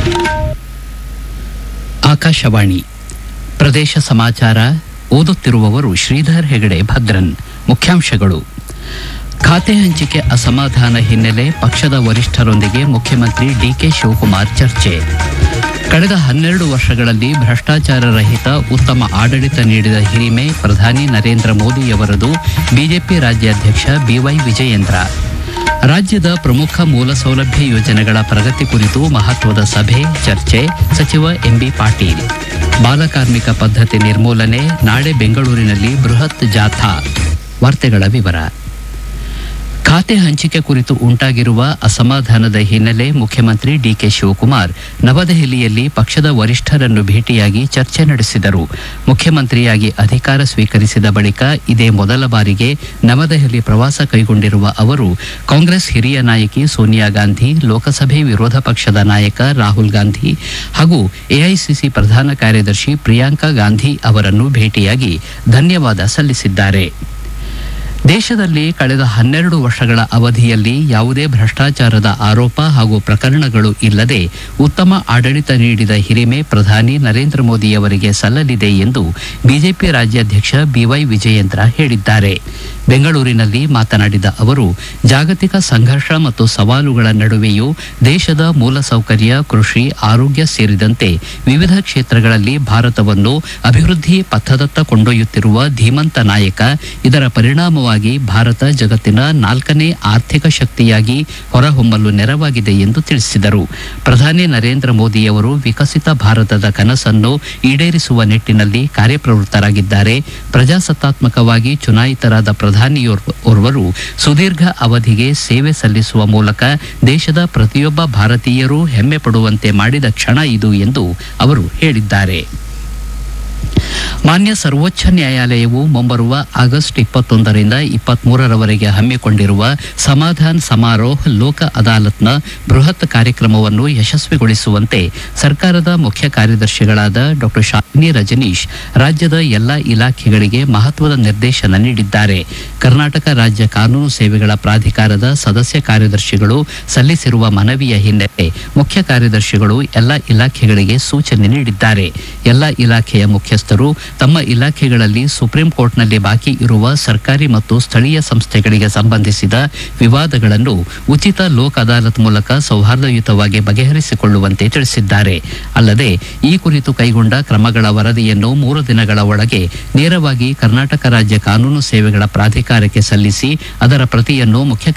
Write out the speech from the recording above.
ಆಕಾಶವಾಣಿ ಪ್ರದೇಶ ಸಮಾಚಾರ ಓದುತ್ತಿರುವವರು ಶ್ರೀಧರ್ ಹೆಗಡೆ ಭದ್ರನ್ ಮುಖ್ಯಾಂಶಗಳು ಖಾತೆ ಹಂಚಿಕೆ ಅಸಮಾಧಾನ ಹಿನ್ನೆಲೆ ಪಕ್ಷದ ವರಿಷ್ಠರೊಂದಿಗೆ ಮುಖ್ಯಮಂತ್ರಿ ಡಿಕೆ ಶಿವಕುಮಾರ್ ಚರ್ಚೆ ಕಳೆದ ಹನ್ನೆರಡು ವರ್ಷಗಳಲ್ಲಿ ಭ್ರಷ್ಟಾಚಾರ ರಹಿತ ಉತ್ತಮ ಆಡಳಿತ ನೀಡಿದ ಹಿರಿಮೆ ಪ್ರಧಾನಿ ನರೇಂದ್ರ ಮೋದಿಯವರದು ಬಿಜೆಪಿ ರಾಜ್ಯಾಧ್ಯಕ್ಷ ಬಿವೈ ವಿಜಯೇಂದ್ರ ರಾಜ್ಯದ ಪ್ರಮುಖ ಮೂಲ ಸೌಲಭ್ಯ ಯೋಜನೆಗಳ ಪ್ರಗತಿ ಕುರಿತು ಮಹತ್ವದ ಸಭೆ ಚರ್ಚೆ ಸಚಿವ ಎಂಬಿ ಪಾಟೀಲ್ ಬಾಲಕಾರ್ಮಿಕ ಪದ್ಧತಿ ನಿರ್ಮೂಲನೆ ನಾಳೆ ಬೆಂಗಳೂರಿನಲ್ಲಿ ಬೃಹತ್ ಜಾಥಾ ವಾರ್ತೆಗಳ ವಿವರ ಖಾತೆ ಹಂಚಿಕೆ ಕುರಿತು ಉಂಟಾಗಿರುವ ಅಸಮಾಧಾನದ ಹಿನ್ನೆಲೆ ಮುಖ್ಯಮಂತ್ರಿ ಡಿಕೆ ಶಿವಕುಮಾರ್ ನವದೆಹಲಿಯಲ್ಲಿ ಪಕ್ಷದ ವರಿಷ್ಠರನ್ನು ಭೇಟಿಯಾಗಿ ಚರ್ಚೆ ನಡೆಸಿದರು ಮುಖ್ಯಮಂತ್ರಿಯಾಗಿ ಅಧಿಕಾರ ಸ್ವೀಕರಿಸಿದ ಬಳಿಕ ಇದೇ ಮೊದಲ ಬಾರಿಗೆ ನವದೆಹಲಿ ಪ್ರವಾಸ ಕೈಗೊಂಡಿರುವ ಅವರು ಕಾಂಗ್ರೆಸ್ ಹಿರಿಯ ನಾಯಕಿ ಸೋನಿಯಾ ಗಾಂಧಿ ಲೋಕಸಭೆ ವಿರೋಧ ಪಕ್ಷದ ನಾಯಕ ರಾಹುಲ್ ಗಾಂಧಿ ಹಾಗೂ ಎಐಸಿಸಿ ಪ್ರಧಾನ ಕಾರ್ಯದರ್ಶಿ ಪ್ರಿಯಾಂಕಾ ಗಾಂಧಿ ಅವರನ್ನು ಭೇಟಿಯಾಗಿ ಧನ್ಯವಾದ ಸಲ್ಲಿಸಿದ್ದಾರೆ ದೇಶದಲ್ಲಿ ಕಳೆದ ಹನ್ನೆರಡು ವರ್ಷಗಳ ಅವಧಿಯಲ್ಲಿ ಯಾವುದೇ ಭ್ರಷ್ಟಾಚಾರದ ಆರೋಪ ಹಾಗೂ ಪ್ರಕರಣಗಳು ಇಲ್ಲದೆ ಉತ್ತಮ ಆಡಳಿತ ನೀಡಿದ ಹಿರಿಮೆ ಪ್ರಧಾನಿ ನರೇಂದ್ರ ಮೋದಿಯವರಿಗೆ ಸಲ್ಲಲಿದೆ ಎಂದು ಬಿಜೆಪಿ ರಾಜ್ಯಾಧ್ಯಕ್ಷ ಬಿವೈ ವಿಜಯೇಂದ್ರ ಹೇಳಿದ್ದಾರೆ ಬೆಂಗಳೂರಿನಲ್ಲಿ ಮಾತನಾಡಿದ ಅವರು ಜಾಗತಿಕ ಸಂಘರ್ಷ ಮತ್ತು ಸವಾಲುಗಳ ನಡುವೆಯೂ ದೇಶದ ಮೂಲಸೌಕರ್ಯ ಕೃಷಿ ಆರೋಗ್ಯ ಸೇರಿದಂತೆ ವಿವಿಧ ಕ್ಷೇತ್ರಗಳಲ್ಲಿ ಭಾರತವನ್ನು ಅಭಿವೃದ್ಧಿ ಪಥದತ್ತ ಕೊಂಡೊಯ್ಯುತ್ತಿರುವ ಧೀಮಂತ ನಾಯಕ ಇದರ ಪರಿಣಾಮವಾಗಿ ಭಾರತ ಜಗತ್ತಿನ ನಾಲ್ಕನೇ ಆರ್ಥಿಕ ಶಕ್ತಿಯಾಗಿ ಹೊರಹೊಮ್ಮಲು ನೆರವಾಗಿದೆ ಎಂದು ತಿಳಿಸಿದರು ಪ್ರಧಾನಿ ನರೇಂದ್ರ ಮೋದಿಯವರು ವಿಕಸಿತ ಭಾರತದ ಕನಸನ್ನು ಈಡೇರಿಸುವ ನಿಟ್ಟಿನಲ್ಲಿ ಕಾರ್ಯಪ್ರವೃತ್ತರಾಗಿದ್ದಾರೆ ಪ್ರಜಾಸತ್ತಾತ್ಮಕವಾಗಿ ಚುನಾಯಿತರಾದ ಪ್ರಧಾನಿಯೋರ್ವರು ಸುದೀರ್ಘ ಅವಧಿಗೆ ಸೇವೆ ಸಲ್ಲಿಸುವ ಮೂಲಕ ದೇಶದ ಪ್ರತಿಯೊಬ್ಬ ಭಾರತೀಯರೂ ಹೆಮ್ಮೆ ಪಡುವಂತೆ ಮಾಡಿದ ಕ್ಷಣ ಇದು ಎಂದು ಅವರು ಹೇಳಿದ್ದಾರೆ ಮಾನ್ಯ ಸರ್ವೋಚ್ಚ ನ್ಯಾಯಾಲಯವು ಮುಂಬರುವ ಆಗಸ್ಟ್ ಇಪ್ಪತ್ತೊಂದರಿಂದ ಇಪ್ಪತ್ಮೂರರವರೆಗೆ ಹಮ್ಮಿಕೊಂಡಿರುವ ಸಮಾಧಾನ್ ಸಮಾರೋಹ್ ಲೋಕ ಅದಾಲತ್ನ ಬೃಹತ್ ಕಾರ್ಯಕ್ರಮವನ್ನು ಯಶಸ್ವಿಗೊಳಿಸುವಂತೆ ಸರ್ಕಾರದ ಮುಖ್ಯ ಕಾರ್ಯದರ್ಶಿಗಳಾದ ಡಾ ಶಾಲಿನಿ ರಜನೀಶ್ ರಾಜ್ಯದ ಎಲ್ಲ ಇಲಾಖೆಗಳಿಗೆ ಮಹತ್ವದ ನಿರ್ದೇಶನ ನೀಡಿದ್ದಾರೆ ಕರ್ನಾಟಕ ರಾಜ್ಯ ಕಾನೂನು ಸೇವೆಗಳ ಪ್ರಾಧಿಕಾರದ ಸದಸ್ಯ ಕಾರ್ಯದರ್ಶಿಗಳು ಸಲ್ಲಿಸಿರುವ ಮನವಿಯ ಹಿನ್ನೆಲೆ ಮುಖ್ಯ ಕಾರ್ಯದರ್ಶಿಗಳು ಎಲ್ಲ ಇಲಾಖೆಗಳಿಗೆ ಸೂಚನೆ ನೀಡಿದ್ದಾರೆ ಎಲ್ಲ ಇಲಾಖೆಯ ಮುಖ್ಯಸ್ಥರು ತಮ್ಮ ಇಲಾಖೆಗಳಲ್ಲಿ ಸುಪ್ರೀಂ ಕೋರ್ಟ್ನಲ್ಲಿ ಬಾಕಿ ಇರುವ ಸರ್ಕಾರಿ ಮತ್ತು ಸ್ಥಳೀಯ ಸಂಸ್ಥೆಗಳಿಗೆ ಸಂಬಂಧಿಸಿದ ವಿವಾದಗಳನ್ನು ಉಚಿತ ಲೋಕ್ ಅದಾಲತ್ ಮೂಲಕ ಸೌಹಾರ್ದಯುತವಾಗಿ ಬಗೆಹರಿಸಿಕೊಳ್ಳುವಂತೆ ತಿಳಿಸಿದ್ದಾರೆ ಅಲ್ಲದೆ ಈ ಕುರಿತು ಕೈಗೊಂಡ ಕ್ರಮಗಳ ವರದಿಯನ್ನು ಮೂರು ದಿನಗಳ ಒಳಗೆ ನೇರವಾಗಿ ಕರ್ನಾಟಕ ರಾಜ್ಯ ಕಾನೂನು ಸೇವೆಗಳ ಪ್ರಾಧಿಕಾರಕ್ಕೆ ಸಲ್ಲಿಸಿ ಅದರ ಪ್ರತಿಯನ್ನು ಮುಖ್ಯ